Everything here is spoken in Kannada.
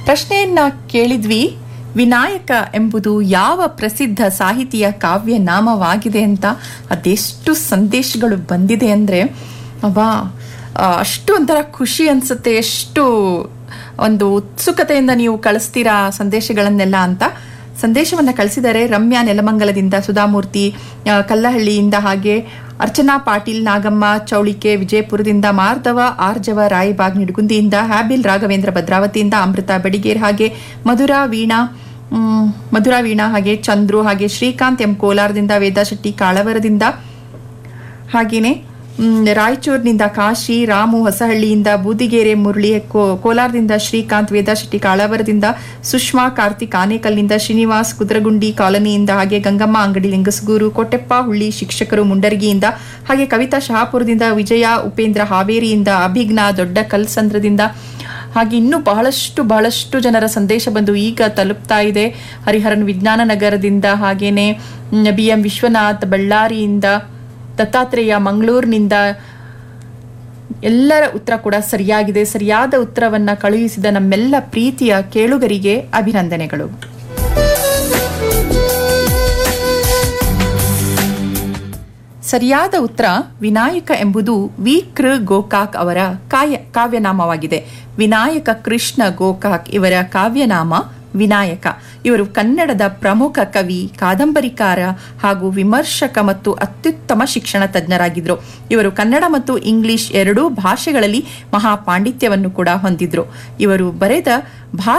ಪ್ರಶ್ನೆಯನ್ನ ಕೇಳಿದ್ವಿ ವಿನಾಯಕ ಎಂಬುದು ಯಾವ ಪ್ರಸಿದ್ಧ ಸಾಹಿತಿಯ ಕಾವ್ಯ ನಾಮವಾಗಿದೆ ಅಂತ ಅದೆಷ್ಟು ಸಂದೇಶಗಳು ಬಂದಿದೆ ಅಂದ್ರೆ ಅಬ್ಬಾ ಆ, ಅಷ್ಟು ಒಂಥರ ಖುಷಿ ಅನ್ಸುತ್ತೆ ಎಷ್ಟು ಒಂದು ಉತ್ಸುಕತೆಯಿಂದ ನೀವು ಕಳಿಸ್ತೀರಾ ಸಂದೇಶಗಳನ್ನೆಲ್ಲ ಅಂತ ಸಂದೇಶವನ್ನ ಕಳಿಸಿದರೆ ರಮ್ಯಾ ನೆಲಮಂಗಲದಿಂದ ಸುಧಾಮೂರ್ತಿ ಆ, ಕಲ್ಲಹಳ್ಳಿಯಿಂದ ಹಾಗೆ ಅರ್ಚನಾ ಪಾಟೀಲ್ ನಾಗಮ್ಮ ಚೌಳಿಕೆ ವಿಜಯಪುರದಿಂದ ಮಾರ್ದವ ಆರ್ಜವ ರಾಯಬಾಗ್ ನಿಡಗುಂದಿಯಿಂದ ಹ್ಯಾಬಿಲ್ ರಾಘವೇಂದ್ರ ಭದ್ರಾವತಿಯಿಂದ ಅಮೃತ ಬೆಡಿಗೇರ್ ಹಾಗೆ ಮಧುರಾ ವೀಣಾ ಮ್, ಮಧುರಾ ವೀಣಾ ಹಾಗೆ ಚಂದ್ರು ಹಾಗೆ ಶ್ರೀಕಾಂತ್ ಎಂ ಕೋಲಾರದಿಂದ ವೇದಾ ಶೆಟ್ಟಿ ಕಾಳವರದಿಂದ ಹಾಗೇನೆ ಮ್, ರಾಯಚೂರಿನಿಂದ ಕಾಶಿ ರಾಮು ಹೊಸಹಳ್ಳಿಯಿಂದ ಬೂದಿಗೆರೆ ಮುರಳಿ ಕೋ- ಕೋಲಾರದಿಂದ ಶ್ರೀಕಾಂತ್ ವೇದಾ ಶೆಟ್ಟಿ ಕಾಳಾವರದಿಂದ ಸುಷ್ಮಾ ಕಾರ್ತಿಕ್ ಆನೇಕಲ್ನಿಂದ ಶ್ರೀನಿವಾಸ್ ಕುದ್ರಗುಂಡಿ ಕಾಲನಿಯಿಂದ ಹಾಗೆ ಗಂಗಮ್ಮ ಅಂಗಡಿ ಲಿಂಗಸಗೂರು ಕೊಟ್ಟೆಪ್ಪ ಹುಳ್ಳಿ ಶಿಕ್ಷಕರು ಮುಂಡರ್ಗಿಯಿಂದ ಹಾಗೆ ಕವಿತಾ ಶಹಾಪುರದಿಂದ ವಿಜಯ ಉಪೇಂದ್ರ ಹಾವೇರಿಯಿಂದ ಅಭಿಜ್ಞಾ ದೊಡ್ಡ ಕಲ್ಸಂದ್ರದಿಂದ ಹಾಗೆ ಇನ್ನೂ ಬಹಳಷ್ಟು ಬಹಳಷ್ಟು ಜನರ ಸಂದೇಶ ಬಂದು ಈಗ ತಲುಪ್ತಾ ಇದೆ ಹರಿಹರನ್ ವಿಜ್ಞಾನ ನಗರದಿಂದ ಹಾಗೇನೆ ಬಿ ಎಂ ವಿಶ್ವನಾಥ್ ಬಳ್ಳಾರಿಯಿಂದ ದತ್ತಾತ್ರೇಯ ಮಂಗಳೂರಿನಿಂದ ಎಲ್ಲರ ಉತ್ತರ ಕೂಡ ಸರಿಯಾಗಿದೆ ಸರಿಯಾದ ಉತ್ತರವನ್ನ ಕಳುಹಿಸಿದ ನಮ್ಮೆಲ್ಲ ಪ್ರೀತಿಯ ಕೇಳುಗರಿಗೆ ಅಭಿನಂದನೆಗಳು ಸರಿಯಾದ ಉತ್ತರ ವಿನಾಯಕ ಎಂಬುದು ವಿ ಕೃ ಗೋಕಾಕ್ ಅವರ ಕಾಯ ಕಾವ್ಯನಾಮವಾಗಿದೆ ವಿನಾಯಕ ಕೃಷ್ಣ ಗೋಕಾಕ್ ಇವರ ಕಾವ್ಯನಾಮ ವಿನಾಯಕ ಇವರು ಕನ್ನಡದ ಪ್ರಮುಖ ಕವಿ ಕಾದಂಬರಿಕಾರ ಹಾಗೂ ವಿಮರ್ಶಕ ಮತ್ತು ಅತ್ಯುತ್ತಮ ಶಿಕ್ಷಣ ತಜ್ಞರಾಗಿದ್ರು ಇವರು ಕನ್ನಡ ಮತ್ತು ಇಂಗ್ಲಿಷ್ ಎರಡೂ ಭಾಷೆಗಳಲ್ಲಿ ಮಹಾ ಪಾಂಡಿತ್ಯವನ್ನು ಕೂಡ ಹೊಂದಿದ್ರು ಇವರು ಬರೆದ ಭಾ